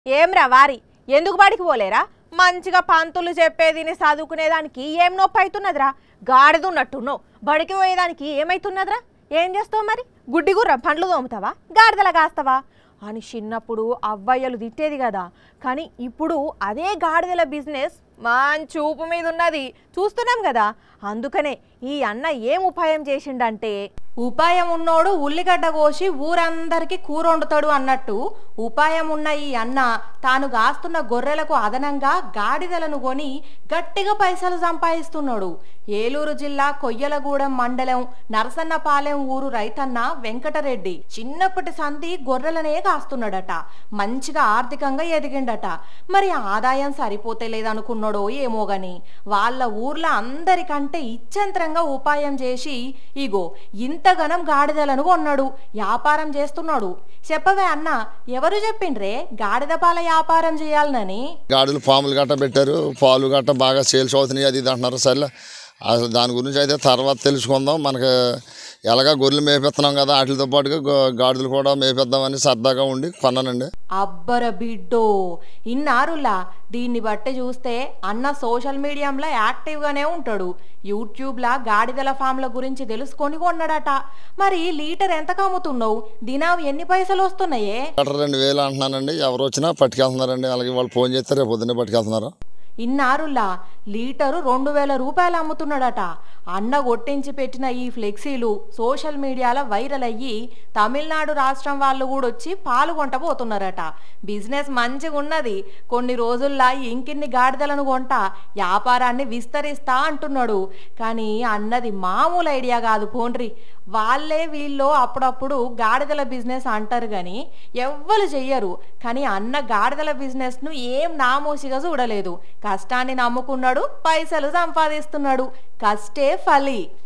ఏంరా వారి ఎందుకు బడికి పోలేరా మంచిగా పంతులు చెప్పేదిని చదువుకునేదానికి ఏం నొప్పి అవుతున్నదిరా గాడిదున్నట్టున్నావు బడికి పోయేదానికి ఏమైతున్నదిరా ఏం చేస్తావు మరి గుడ్డి గుర్ర పండ్లు తోముతావా గాడిదల కాస్తావా అని చిన్నప్పుడు అవ్వయ్యలు తిట్టేది కదా కానీ ఇప్పుడు అదే గాడిదల బిజినెస్ మంచి ఊపు మీద ఉన్నది చూస్తున్నాం కదా అందుకనే ఈ అన్న ఏం ఉపాయం చేసిండంటే ఉపాయం ఉన్నోడు ఉల్లిగడ్డ కోసి ఊరందరికీ కూర వండుతాడు అన్నట్టు ఉపాయం ఉన్న ఈ అన్న తాను గాస్తున్న గొర్రెలకు అదనంగా గాడిదలను కొని గట్టిగా పైసలు సంపాదిస్తున్నాడు ఏలూరు జిల్లా కొయ్యలగూడెం మండలం నరసన్నపాలెం ఊరు రైతన్న వెంకటరెడ్డి చిన్నప్పటి సంధి గొర్రెలనే కాస్తున్నాడట మంచిగా ఆర్థికంగా ఎదిగిండట మరి ఆదాయం సరిపోతే లేదనుకున్నాడో ఏమో గాని వాళ్ళ ఊర్లో అందరికంటే ఇచ్చంత్రంగా ఉపాయం చేసి ఇగో ఇంతగనం గాడిదలను కొన్నాడు వ్యాపారం చేస్తున్నాడు చెప్పవే అన్న ఎవరు చెప్పిండ్రే గాడిద పాల వ్యాపారం చేయాలనని గాడులు పాములు గట్ట పెట్టారు పాలు గట్ట బాగా సేల్స్ అవుతున్నాయి అది ఇది అంటున్నారు సరే అసలు దాని గురించి అయితే తర్వాత తెలుసుకుందాం మనకు ఎలాగా గొర్రెలు మేపెత్తున్నాం కదా వాటితో పాటుగా గా- గాడిదలు కూడా మేపేద్దామని సరదాగా ఉండి కొన్నానండి అబ్బర బిడ్డో ఇన్నారులా దీన్ని బట్టి చూస్తే అన్న సోషల్ మీడియంలో యాక్టివ్గానే ఉంటాడు యూట్యూబ్లా గాడిదల ఫామ్ల గురించి తెలుసుకొని కొన్నాడట మరి లీటర్ ఎంత కమ్ముతున్నావు దినం ఎన్ని పైసలు వస్తున్నాయే గట్ట రెండు వేలు అంటున్నానండి ఎవరు వచ్చినా పట్టుకెళ్తున్నారండి అలాగే వాళ్ళు ఫోన్ చేస్తే రేపు పొద్దున్నే పట్టుకెళ్తున్నారు ఇన్నారులా లీటరు రెండు వేల రూపాయలు అమ్ముతున్నాడట అన్న కొట్టించి పెట్టిన ఈ ఫ్లెక్సీలు సోషల్ మీడియాలో వైరల్ అయ్యి తమిళనాడు రాష్ట్రం వాళ్ళు కూడా వచ్చి పాల్గొంటపోతున్నారట బిజినెస్ మంచిగా ఉన్నది కొన్ని రోజుల్లా ఇంకిన్ని గాడిదలను కొంట వ్యాపారాన్ని విస్తరిస్తా అంటున్నాడు కానీ అన్నది మామూలు ఐడియా కాదు పోండ్రి వాళ్ళే వీళ్ళు అప్పుడప్పుడు గాడిదల బిజినెస్ అంటారు కానీ ఎవ్వరు చెయ్యరు కానీ అన్న గాడిదల బిజినెస్ను ఏం నామోసిగా చూడలేదు కష్టాన్ని నమ్ముకున్నాడు పైసలు సంపాదిస్తున్నాడు కష్టే ఫలి